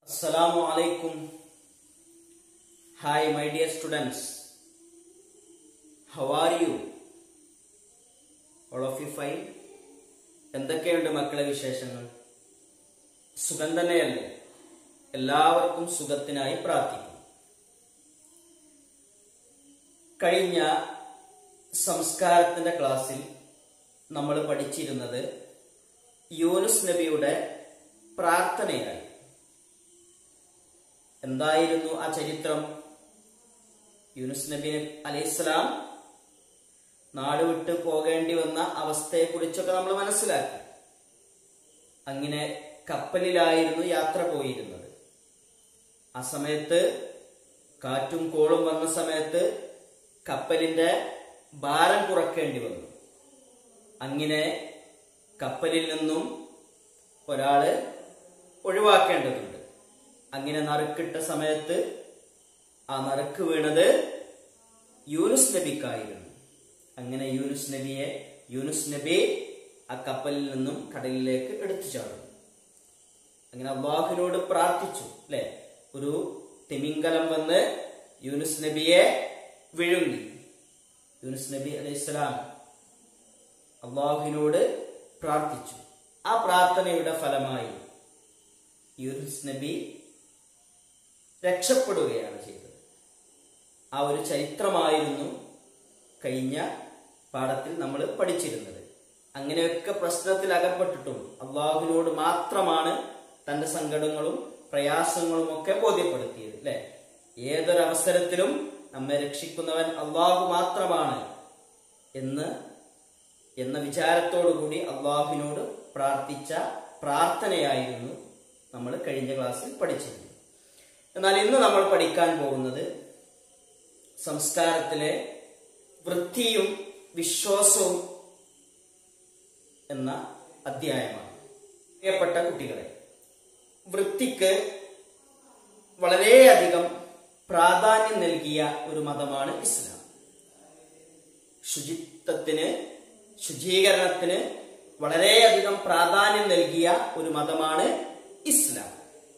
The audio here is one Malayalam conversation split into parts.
Assalamu alaikum. Hi, my dear students. How are you? All of you fine? എന്തൊക്കെയുണ്ട് മക്കളെ വിശേഷങ്ങൾ സുഖം തന്നെയല്ലേ എല്ലാവർക്കും സുഖത്തിനായി പ്രാർത്ഥിക്കും കഴിഞ്ഞ സംസ്കാരത്തിന്റെ ക്ലാസ്സിൽ നമ്മൾ പഠിച്ചിരുന്നത് യൂനുസ് നബിയുടെ പ്രാർത്ഥനയായി എന്തായിരുന്നു ആ ചരിത്രം യൂനുസ് നബി അലൈഹിസ്സലാം നാട് വിട്ട് പോകേണ്ടി വന്ന അവസ്ഥയെ കുറിച്ചൊക്കെ നമ്മൾ മനസ്സിലാക്കി അങ്ങനെ കപ്പലിലായിരുന്നു യാത്ര പോയിരുന്നത് ആ സമയത്ത് കാറ്റും കോളും വന്ന സമയത്ത് കപ്പലിന്റെ ഭാരം കുറയ്ക്കേണ്ടി വന്നു അങ്ങനെ കപ്പലിൽ നിന്നും ഒരാള് ഒഴിവാക്കേണ്ടതുണ്ട് അങ്ങനെ നറുക്കിട്ട സമയത്ത് ആ നറുക്ക് വീണത് യൂനുസ് നബിക്കായിരുന്നു അങ്ങനെ യൂനുസ് നബിയെ യൂനുസ് നബി ആ കപ്പലിൽ നിന്നും കടലിലേക്ക് എടുത്തു ചാടും അങ്ങനെ അള്ളാഹുവിനോട് പ്രാർത്ഥിച്ചു അല്ലെ ഒരു തിമിംഗലം വന്ന് യൂനുസ് നബിയെ വിഴുങ്ങി യൂനുസ് നബി അലൈഹിസ്സലാം അള്ളാഹുവിനോട് പ്രാർത്ഥിച്ചു ആ പ്രാർത്ഥനയുടെ ഫലമായി യൂനുസ് നബി രക്ഷപ്പെടുകയാണ് ചെയ്തത് ആ ഒരു ചരിത്രമായിരുന്നു കഴിഞ്ഞ പാഠത്തിൽ നമ്മൾ പഠിച്ചിരുന്നത് അങ്ങനെയൊക്കെ പ്രശ്നത്തിൽ അകപ്പെട്ടിട്ടും അള്ളാഹുവിനോട് മാത്രമാണ് തന്റെ സങ്കടങ്ങളും പ്രയാസങ്ങളും ഒക്കെ ബോധ്യപ്പെടുത്തിയത് അല്ലെ ഏതൊരവസരത്തിലും നമ്മെ രക്ഷിക്കുന്നവൻ അള്ളാഹു മാത്രമാണ് എന്ന് എന്ന വിചാരത്തോടുകൂടി അള്ളാഹുവിനോട് പ്രാർത്ഥിച്ച പ്രാർത്ഥനയായിരുന്നു നമ്മൾ കഴിഞ്ഞ ക്ലാസ്സിൽ പഠിച്ചിരുന്നത് എന്നാൽ ഇന്ന് നമ്മൾ പഠിക്കാൻ പോകുന്നത് സംസ്കാരത്തിലെ വൃത്തിയും വിശ്വാസവും എന്ന അധ്യായമാണ് പ്രിയപ്പെട്ട കുട്ടികളെ വൃത്തിക്ക് വളരെയധികം പ്രാധാന്യം നൽകിയ ഒരു മതമാണ് ഇസ്ലാം ശുചിത്വത്തിന് ശുചീകരണത്തിന് വളരെയധികം പ്രാധാന്യം നൽകിയ ഒരു മതമാണ് ഇസ്ലാം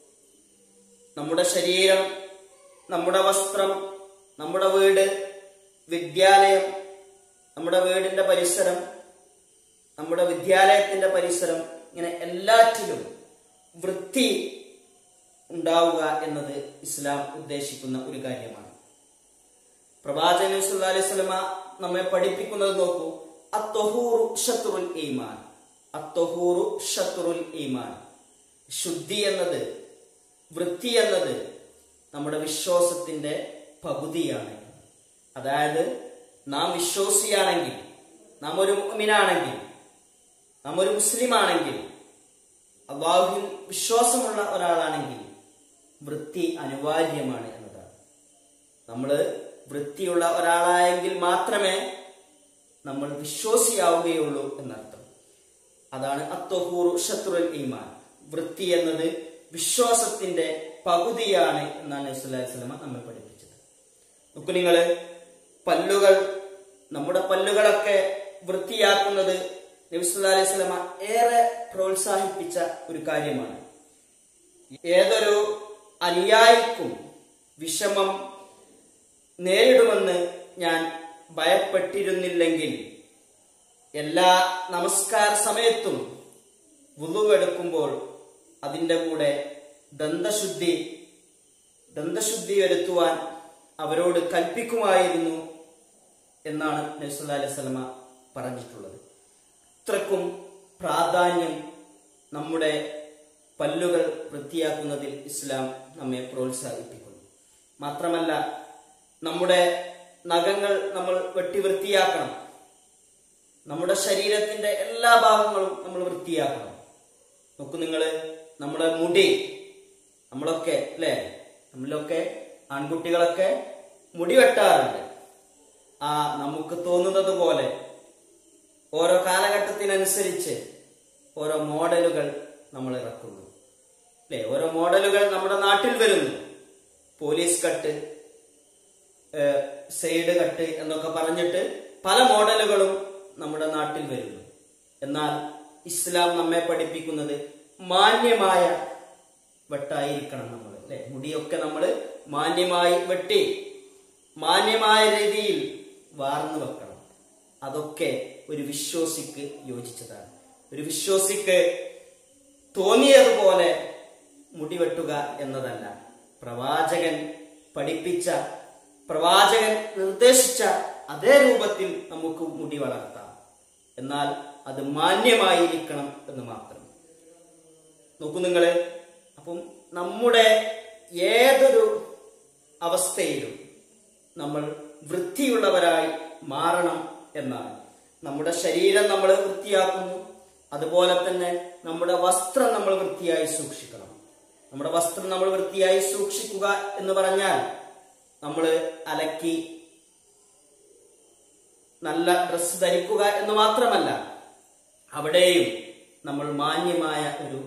നമ്മുടെ ശരീരം നമ്മുടെ വസ്ത്രം നമ്മുടെ വീട് വിദ്യാലയം നമ്മുടെ വീടിന്റെ പരിസരം നമ്മുടെ വിദ്യാലയത്തിന്റെ പരിസരം ഇങ്ങനെ എല്ലാറ്റിലും വൃത്തി ഉണ്ടാവുക എന്നത് ഇസ്ലാം ഉദ്ദേശിക്കുന്ന ഒരു കാര്യമാണ് പ്രവാചകൻ സല്ലല്ലാഹു അലൈഹി വസല്ലമ നമ്മെ പഠിപ്പിക്കുന്നത് നോക്കൂ അത്തൊഹൂറു ഷത്രുൽ ഈമാൻ അത്തൊഹൂറു ഷത്രുൽ ഈമാൻ ശുദ്ധി എന്നത് വൃത്തി എന്നത് നമ്മുടെ വിശ്വാസത്തിന്റെ പകുതിയാണ് അതായത് നാം വിശ്വാസിയാണെങ്കിൽ നാം ഒരു മുഅ്മിനാണെങ്കിൽ നാം ഒരു മുസ്ലിം ആണെങ്കിൽ അള്ളാഹുവിൽ വിശ്വാസമുള്ള ഒരാളാണെങ്കിൽ വൃത്തി അനിവാര്യമാണ് എന്നതാണ് നമ്മൾ വൃത്തിയുള്ള ഒരാളായെങ്കിൽ മാത്രമേ നമ്മൾ വിശ്വാസിയാവുകയുള്ളൂ എന്നർത്ഥം അതാണ് അത്തൊഹൂറു ഷത്രുൽ ഈമാൻ വൃത്തി എന്നത് വിശ്വാസത്തിന്റെ പകുതിയാണ് എന്നാണ് നബ്സുല്ലാസ്ലമ നമ്മെ പഠിപ്പിച്ചത് നോക്കൂ നിങ്ങള് പല്ലുകൾ നമ്മുടെ പല്ലുകളൊക്കെ വൃത്തിയാക്കുന്നത് നബിസ്വല്ലാ അലൈഹി സ്വലമ ഏറെ പ്രോത്സാഹിപ്പിച്ച ഒരു കാര്യമാണ് ഏതൊരു അനുയായിക്കും വിഷമം നേരിടുമെന്ന് ഞാൻ ഭയപ്പെട്ടിരുന്നില്ലെങ്കിൽ എല്ലാ നമസ്കാര സമയത്തും വുളുവെടുക്കുമ്പോൾ അതിൻ്റെ കൂടെ ദന്തശുദ്ധി ദന്തശുദ്ധി വരുത്തുവാൻ അവരോട് കൽപ്പിക്കുമായിരുന്നു എന്നാണ് നബ്സുല്ലാ അലൈഹി സ്വലമ പറഞ്ഞിട്ടുള്ളത് ഇത്രക്കും പ്രാധാന്യം നമ്മുടെ പല്ലുകൾ വൃത്തിയാക്കുന്നതിൽ ഇസ്ലാം നമ്മെ പ്രോത്സാഹിപ്പിക്കുന്നു മാത്രമല്ല നമ്മുടെ നഖങ്ങൾ നമ്മൾ വെട്ടി വൃത്തിയാക്കണം നമ്മുടെ ശരീരത്തിന്റെ എല്ലാ ഭാഗങ്ങളും നമ്മൾ വൃത്തിയാക്കണം നോക്കൂ നിങ്ങൾ നമ്മുടെ മുടി നമ്മളൊക്കെ അല്ലേ നമ്മളിലൊക്കെ ആൺകുട്ടികളൊക്കെ മുടി വെട്ടാറുണ്ട് ആ നമുക്ക് തോന്നുന്നത് പോലെ ഓരോ കാലഘട്ടത്തിനനുസരിച്ച് ഓരോ മോഡലുകൾ നമ്മൾ ഇറക്കുന്നു അല്ലെ ഓരോ മോഡലുകൾ നമ്മുടെ നാട്ടിൽ വരുന്നു പോലീസ് കട്ട് സൈഡ് കട്ട് എന്നൊക്കെ പറഞ്ഞിട്ട് പല മോഡലുകളും നമ്മുടെ നാട്ടിൽ വരുന്നു എന്നാൽ ഇസ്ലാം നമ്മെ പഠിപ്പിക്കുന്നത് മാന്യമായ വെട്ടായിരിക്കണം നമ്മൾ അല്ലെ മുടിയൊക്കെ നമ്മൾ മാന്യമായി വെട്ടി മാന്യമായ രീതിയിൽ വാർന്നു വെക്കണം അതൊക്കെ ഒരു വിശ്വാസിക്ക് യോജിച്ചതാണ് ഒരു വിശ്വാസിക്ക് തോന്നിയതുപോലെ മുടി വെട്ടുക എന്നതല്ല പ്രവാചകൻ പഠിപ്പിച്ച പ്രവാചകൻ നിർദ്ദേശിച്ച അതേ രൂപത്തിൽ നമുക്ക് മുടി വളർത്താം എന്നാൽ അത് മാന്യമായിരിക്കണം എന്ന് മാത്രം നോക്കൂ നിങ്ങള് അപ്പം നമ്മുടെ ഏതൊരു അവസ്ഥയിലും നമ്മൾ വൃത്തിയുള്ളവരായി മാറണം എന്നാണ് നമ്മുടെ ശരീരം നമ്മൾ വൃത്തിയാക്കുന്നു അതുപോലെ തന്നെ നമ്മുടെ വസ്ത്രം നമ്മൾ വൃത്തിയായി സൂക്ഷിക്കണം നമ്മുടെ വസ്ത്രം നമ്മൾ വൃത്തിയായി സൂക്ഷിക്കുക എന്ന് പറഞ്ഞാൽ നമ്മൾ അലക്കി നല്ല ഡ്രസ്സ് ധരിക്കുക എന്ന് മാത്രമല്ല അവിടെയും നമ്മൾ മാന്യമായ ഒരു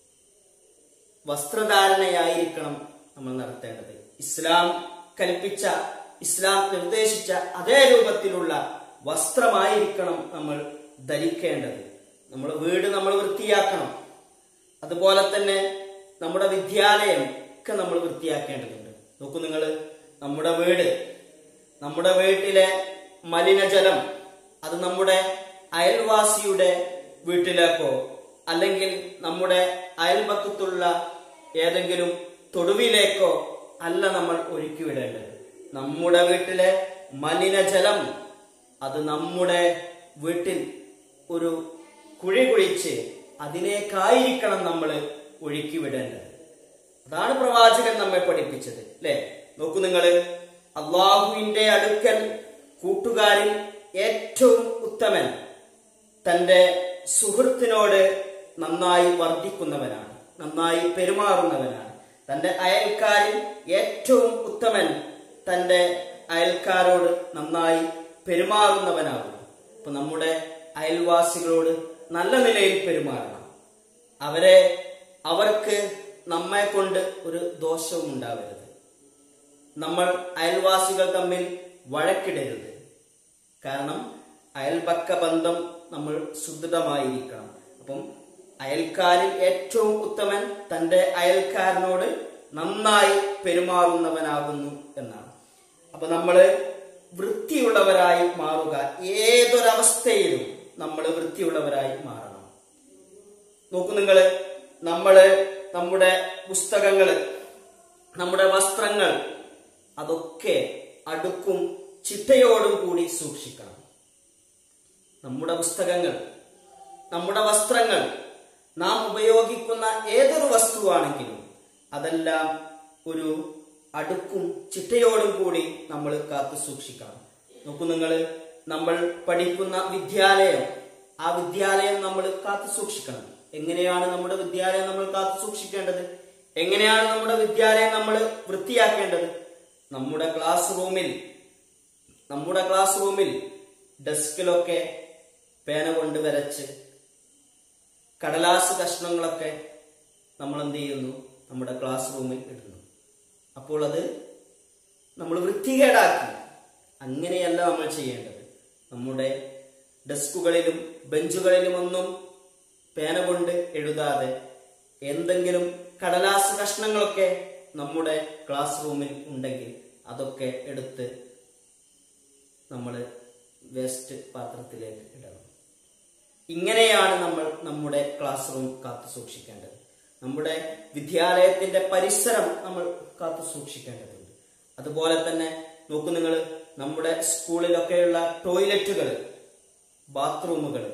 വസ്ത്രധാരണയായിരിക്കണം നമ്മൾ നടത്തേണ്ടത് ഇസ്ലാം കൽപ്പിച്ച ഇസ്ലാം നിർദ്ദേശിച്ച അതേ രൂപത്തിലുള്ള വസ്ത്രമായിരിക്കണം നമ്മൾ ധരിക്കേണ്ടത് നമ്മുടെ വീട് നമ്മൾ വൃത്തിയാക്കണം അതുപോലെ തന്നെ നമ്മുടെ വിദ്യാലയം ഒക്കെ നമ്മൾ വൃത്തിയാക്കേണ്ടതുണ്ട് നോക്കൂ നിങ്ങൾ നമ്മുടെ വീട് നമ്മുടെ വീട്ടിലെ മലിനജലം അത് നമ്മുടെ അയൽവാസിയുടെ വീട്ടിലേക്കോ അല്ലെങ്കിൽ നമ്മുടെ അയൽപക്കത്തുള്ള ഏതെങ്കിലും തൊടുവിലേക്കോ അല്ല നമ്മൾ ഒഴുക്കിവിടേണ്ടത് നമ്മുടെ വീട്ടിലെ മലിനജലം അത് നമ്മുടെ വീട്ടിൽ ഒരു കുഴി കുഴിച്ച് അതിലേക്കായിരിക്കണം നമ്മൾ ഒഴുക്കി വിടേണ്ടത് അതാണ് പ്രവാചകൻ നമ്മെ പഠിപ്പിച്ചത് അല്ലെ നോക്കൂ നിങ്ങൾ അള്ളാഹുവിന്റെ അടുക്കൽ കൂട്ടുകാരിൽ ഏറ്റവും ഉത്തമൻ തന്റെ സുഹൃത്തിനോട് നന്നായി വർദ്ധിക്കുന്നവനാണ് നന്നായി പെരുമാറുന്നവനാണ് തന്റെ അയൽക്കാരിൽ ഏറ്റവും ഉത്തമൻ തന്റെ അയൽക്കാരോട് നന്നായി പെരുമാറുന്നവനാകുന്നു അപ്പൊ നമ്മുടെ അയൽവാസികളോട് നല്ല നിലയിൽ പെരുമാറണം അവരെ അവർക്ക് നമ്മെ കൊണ്ട് ഒരു ദോഷവും ഉണ്ടാവരുത് നമ്മൾ അയൽവാസികൾ തമ്മിൽ വഴക്കിടരുത് കാരണം അയൽപക്ക ബന്ധം നമ്മൾ സുദൃഢമായിരിക്കണം അപ്പം അയൽക്കാരിൽ ഏറ്റവും ഉത്തമൻ തന്റെ അയൽക്കാരനോട് നന്നായി പെരുമാറുന്നവനാകുന്നു എന്നാണ് അപ്പൊ നമ്മള് വൃത്തിയുള്ളവരായി മാറുക ഏതൊരവസ്ഥയിലും നമ്മൾ വൃത്തിയുള്ളവരായി മാറണം നോക്കൂ നിങ്ങള് നമ്മള് നമ്മുടെ പുസ്തകങ്ങള് നമ്മുടെ വസ്ത്രങ്ങൾ അതൊക്കെ അടുക്കും ചിട്ടയോടും കൂടി സൂക്ഷിക്കണം നമ്മുടെ പുസ്തകങ്ങൾ നമ്മുടെ വസ്ത്രങ്ങൾ നാം ഉപയോഗിക്കുന്ന ഏതൊരു വസ്തുവാണെങ്കിലും അതെല്ലാം ഒരു അടുക്കും ചിട്ടയോടും കൂടി നമ്മൾ കാത്തു സൂക്ഷിക്കണം നോക്കൂ നിങ്ങൾ നമ്മൾ പഠിക്കുന്ന വിദ്യാലയം ആ വിദ്യാലയം നമ്മൾ കാത്തു സൂക്ഷിക്കണം എങ്ങനെയാണ് നമ്മുടെ വിദ്യാലയം നമ്മൾ കാത്തു സൂക്ഷിക്കേണ്ടത് എങ്ങനെയാണ് നമ്മുടെ വിദ്യാലയം നമ്മൾ വൃത്തിയാക്കേണ്ടത് നമ്മുടെ ക്ലാസ് റൂമിൽ നമ്മുടെ ക്ലാസ് റൂമിൽ ഡെസ്കിലൊക്കെ പേന കൊണ്ട് വരച്ച് കടലാസ് കഷ്ണങ്ങളൊക്കെ നമ്മൾ എന്ത് ചെയ്യുന്നു നമ്മുടെ ക്ലാസ് റൂമിൽ ഇടുന്നു അപ്പോൾ അത് നമ്മൾ വൃത്തികേടാക്കി അങ്ങനെയല്ല നമ്മൾ ചെയ്യേണ്ടത് നമ്മുടെ ഡെസ്കുകളിലും ബെഞ്ചുകളിലും ഒന്നും പേന കൊണ്ട് എഴുതാതെ എന്തെങ്കിലും കടലാസ് കഷ്ണങ്ങളൊക്കെ നമ്മുടെ ക്ലാസ് റൂമിൽ ഉണ്ടെങ്കിൽ അതൊക്കെ എടുത്ത് നമ്മൾ വേസ്റ്റ് പാത്രത്തിലേക്ക് ഇടണം ഇങ്ങനെയാണ് നമ്മൾ നമ്മുടെ ക്ലാസ് റൂം കാത്തു സൂക്ഷിക്കേണ്ടത് നമ്മുടെ വിദ്യാലയത്തിന്റെ പരിസരം നമ്മൾ കാത്തു സൂക്ഷിക്കേണ്ടതുണ്ട് അതുപോലെ തന്നെ നോക്കൂ നിങ്ങൾ നമ്മുടെ സ്കൂളിലൊക്കെയുള്ള ടോയ്ലറ്റുകൾ ബാത്റൂമുകൾ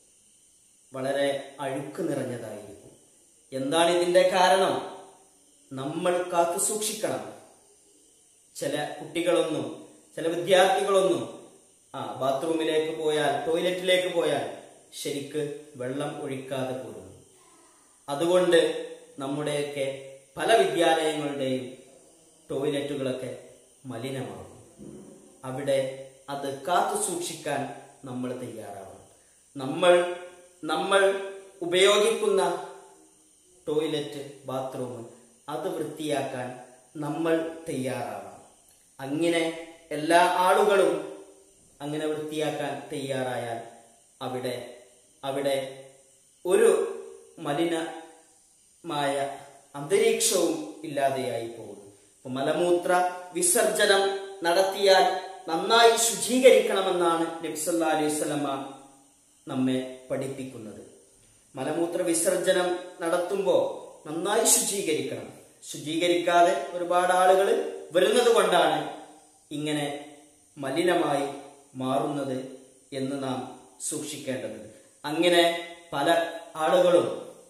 വളരെ അഴുക്ക് നിറഞ്ഞതായിരിക്കും എന്താണ് ഇതിന്റെ കാരണം നമ്മൾ കാത്തു സൂക്ഷിക്കണം ചില കുട്ടികളൊന്നും ചില വിദ്യാർത്ഥികളൊന്നും ആ ബാത്റൂമിലേക്ക് പോയാൽ ടോയ്ലറ്റിലേക്ക് പോയാൽ ശരിക്ക് വെള്ളം ഒഴിക്കാതെ പോകുന്നു അതുകൊണ്ട് നമ്മുടെയൊക്കെ പല വിദ്യാലയങ്ങളുടെയും ടോയ്ലറ്റുകളൊക്കെ മലിനമാകും അവിടെ അത് കാത്തു സൂക്ഷിക്കാൻ നമ്മൾ തയ്യാറാവണം നമ്മൾ നമ്മൾ ഉപയോഗിക്കുന്ന ടോയ്ലറ്റ് ബാത്റൂം അത് വൃത്തിയാക്കാൻ നമ്മൾ തയ്യാറാവണം അങ്ങനെ എല്ലാ ആളുകളും അങ്ങനെ വൃത്തിയാക്കാൻ തയ്യാറായാൽ അവിടെ അവിടെ ഒരു മലിനമായ അന്തരീക്ഷവും ഇല്ലാതെയായി പോകുന്നു അപ്പൊ മലമൂത്ര വിസർജനം നടത്തിയാൽ നന്നായി ശുചീകരിക്കണമെന്നാണ് നബിസല്ലാ അലൈഹി സ്വലമ നമ്മെ പഠിപ്പിക്കുന്നത് മലമൂത്ര വിസർജനം നടത്തുമ്പോൾ നന്നായി ശുചീകരിക്കണം ശുചീകരിക്കാതെ ഒരുപാട് ആളുകൾ വരുന്നത് കൊണ്ടാണ് ഇങ്ങനെ മലിനമായി മാറുന്നത് എന്ന് നാം സൂക്ഷിക്കേണ്ടതുണ്ട് അങ്ങനെ പല ആളുകളും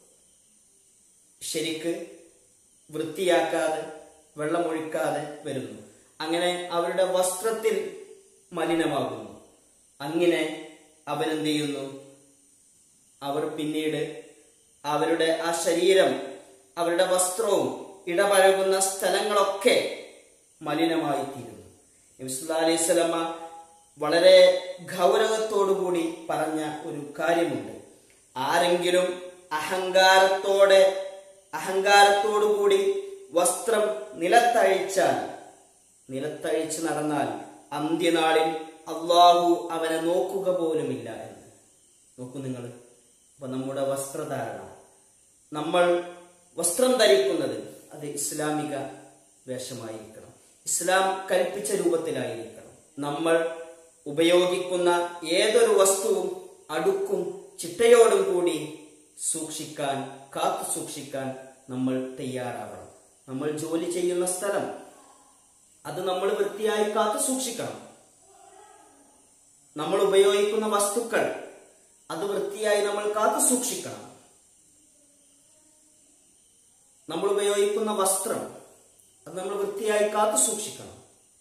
ശരിക്ക് വൃത്തിയാക്കാതെ വെള്ളമൊഴിക്കാതെ വരുന്നു അങ്ങനെ അവരുടെ വസ്ത്രത്തിൽ മലിനമാകുന്നു അങ്ങനെ അവരെന്ത് ചെയ്യുന്നു അവർ പിന്നീട് അവരുടെ ആ ശരീരം അവരുടെ വസ്ത്രവും ഇടപഴകുന്ന സ്ഥലങ്ങളൊക്കെ മലിനമായി തീരുന്നു നബിസ്വല്ലാ അലൈഹി സ്വലമ വളരെ ഗൗരവത്തോടുകൂടി പറഞ്ഞ ഒരു കാര്യമുണ്ട് ആരെങ്കിലും അഹങ്കാരത്തോടെ അഹങ്കാരത്തോടുകൂടി വസ്ത്രം നിലത്തഴിച്ചാൽ നിലത്തഴിച്ച് നടന്നാൽ അന്ത്യനാളിൽ അള്ളാഹു അവനെ നോക്കുക പോലുമില്ല എന്ന് നോക്കൂ നിങ്ങൾ അപ്പൊ നമ്മുടെ വസ്ത്രധാരണ നമ്മൾ വസ്ത്രം ധരിക്കുന്നത് അത് ഇസ്ലാമിക വേഷമായിരിക്കണം ഇസ്ലാം കൽപ്പിച്ച രൂപത്തിലായിരിക്കണം നമ്മൾ ഉപയോഗിക്കുന്ന ഏതൊരു വസ്തുവും അടുക്കും ചിട്ടയോടും കൂടി സൂക്ഷിക്കാൻ കാത്തു സൂക്ഷിക്കാൻ നമ്മൾ തയ്യാറാവണം നമ്മൾ ജോലി ചെയ്യുന്ന സ്ഥലം അത് നമ്മൾ വൃത്തിയായി കാത്തു സൂക്ഷിക്കണം നമ്മൾ ഉപയോഗിക്കുന്ന വസ്തുക്കൾ അത് വൃത്തിയായി നമ്മൾ കാത്തു സൂക്ഷിക്കണം നമ്മൾ ഉപയോഗിക്കുന്ന വസ്ത്രം അത് നമ്മൾ വൃത്തിയായി കാത്തു സൂക്ഷിക്കണം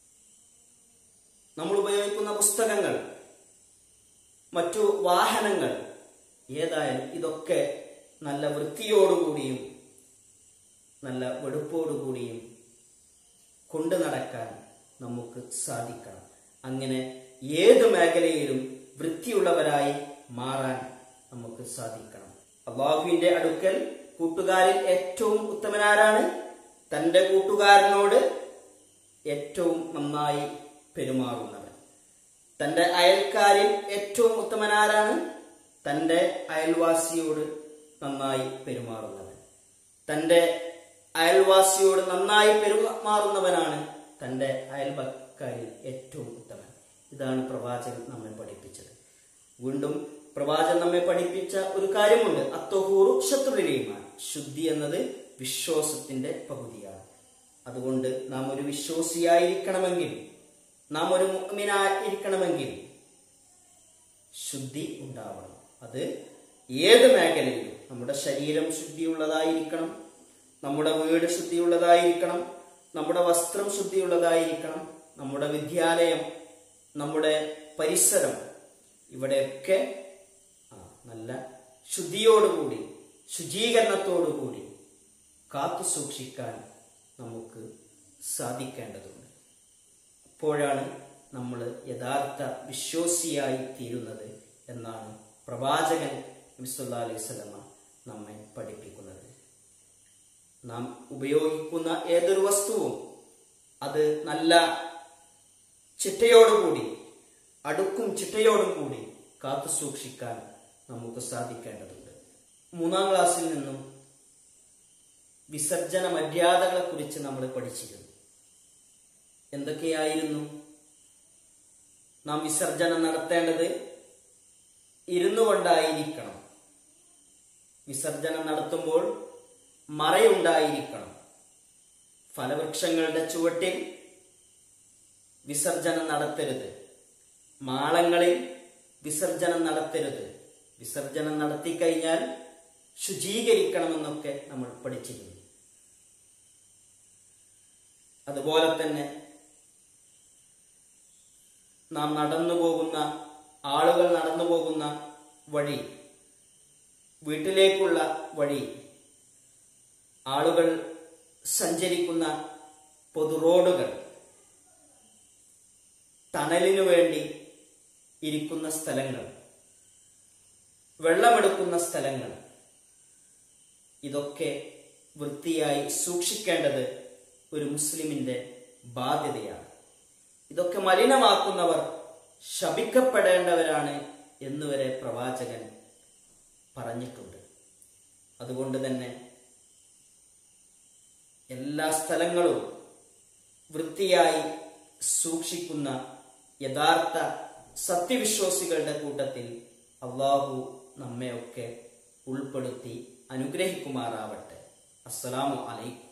നമ്മൾ ഉപയോഗിക്കുന്ന പുസ്തകങ്ങൾ മറ്റു വാഹനങ്ങൾ ഏതായാലും ഇതൊക്കെ നല്ല വൃത്തിയോടുകൂടിയും നല്ല വെടുപ്പോടുകൂടിയും കൊണ്ടു നടക്കാൻ നമുക്ക് സാധിക്കണം അങ്ങനെ ഏത് മേഖലയിലും വൃത്തിയുള്ളവരായി മാറാൻ നമുക്ക് സാധിക്കണം അള്ളാഹുവിന്റെ അടുക്കൽ കൂട്ടുകാരിൽ ഏറ്റവും ഉത്തമനാരാണ് തന്റെ കൂട്ടുകാരനോട് ഏറ്റവും നന്നായി പെരുമാറുന്നവൻ തന്റെ അയൽക്കാരിൽ ഏറ്റവും ഉത്തമനാരാണ് തന്റെ അയൽവാസിയോട് നന്നായി പെരുമാറുന്നവൻ തന്റെ അയൽവാസിയോട് നന്നായി പെരുമാറുന്നവനാണ് തന്റെ അയൽവക്കാരിൽ ഏറ്റവും ഉത്തമൻ ഇതാണ് പ്രവാചകൻ നമ്മെ പഠിപ്പിച്ചത് വീണ്ടും പ്രവാചകൻ നമ്മെ പഠിപ്പിച്ച ഒരു കാര്യമുണ്ട് അത്തോഹൂറു ശത്രുലീമാൻ ശുദ്ധി എന്നത് വിശ്വാസത്തിന്റെ പകുതിയാണ് അതുകൊണ്ട് നാം ഒരു വിശ്വാസിയായിരിക്കണമെങ്കിൽ നാം ഒരു മുഅ്മിനായിരിക്കണമെങ്കിൽ ശുദ്ധി ഉണ്ടാവണം അത് ഏത് മേഖലയിലും നമ്മുടെ ശരീരം ശുദ്ധിയുള്ളതായിരിക്കണം നമ്മുടെ വീട് ശുദ്ധിയുള്ളതായിരിക്കണം നമ്മുടെ വസ്ത്രം ശുദ്ധിയുള്ളതായിരിക്കണം നമ്മുടെ വിദ്യാലയം നമ്മുടെ പരിസരം ഇവിടെയൊക്കെ ആ, നല്ല ശുദ്ധിയോടുകൂടി ശുചീകരണത്തോടുകൂടി കാത്തു സൂക്ഷിക്കാൻ നമുക്ക് സാധിക്കേണ്ടതുണ്ട് അപ്പോഴാണ് നമ്മൾ യഥാർത്ഥ വിശ്വാസിയായി തീരുന്നത് എന്നാണ് പ്രവാചകൻ മിസ്തുല്ലാ അലൈഹി സ്വലമ നമ്മെ പഠിപ്പിക്കുന്നത് നാം ഉപയോഗിക്കുന്ന ഏതൊരു വസ്തുവും അത് നല്ല ചിട്ടയോടുകൂടി അടുക്കും ചിട്ടയോടും കൂടി കാത്തു സൂക്ഷിക്കാൻ നമുക്ക് സാധിക്കേണ്ടതുണ്ട് മൂന്നാം ക്ലാസ്സിൽ നിന്നും വിസർജന മര്യാദകളെ കുറിച്ച് നമ്മൾ പഠിച്ചിരുന്നു എന്തൊക്കെയായിരുന്നു നാം വിസർജനം നടത്തേണ്ടത് ഇരുന്നു കൊണ്ടായിരിക്കണം വിസർജനം നടത്തുമ്പോൾ മറയുണ്ടായിരിക്കണം ഫലവൃക്ഷങ്ങളുടെ ചുവട്ടിൽ വിസർജനം നടത്തരുത് മാളങ്ങളിൽ വിസർജനം നടത്തരുത് വിസർജനം നടത്തിക്കഴിഞ്ഞാൽ ശുചീകരിക്കണമെന്നൊക്കെ നമ്മൾ പഠിച്ചിരുന്നു അതുപോലെ തന്നെ നാം നടന്നു പോകുന്ന ആളുകൾ നടന്നു പോകുന്ന വഴി വീട്ടിലേക്കുള്ള വഴി ആളുകൾ സഞ്ചരിക്കുന്ന പൊതു റോഡുകൾ തണലിനു വേണ്ടി ഇരിക്കുന്ന സ്ഥലങ്ങൾ വെള്ളമെടുക്കുന്ന സ്ഥലങ്ങൾ ഇതൊക്കെ വൃത്തിയായി സൂക്ഷിക്കേണ്ടത് ഒരു മുസ്ലിമിന്റെ ബാധ്യതയാണ് ഇതൊക്കെ മലിനമാക്കുന്നവർ ശപിക്കപ്പെടേണ്ടവരാണ് എന്നുവരെ പ്രവാചകൻ പറഞ്ഞിട്ടുണ്ട് അതുകൊണ്ട് തന്നെ എല്ലാ സ്ഥലങ്ങളും വൃത്തിയായി സൂക്ഷിക്കുന്ന യഥാർത്ഥ സത്യവിശ്വാസികളുടെ കൂട്ടത്തിൽ അള്ളാഹു നമ്മെയൊക്കെ ഉൾപ്പെടുത്തി അനുഗ്രഹിക്കുമാറാവട്ടെ അസ്സലാമു അലൈക്കും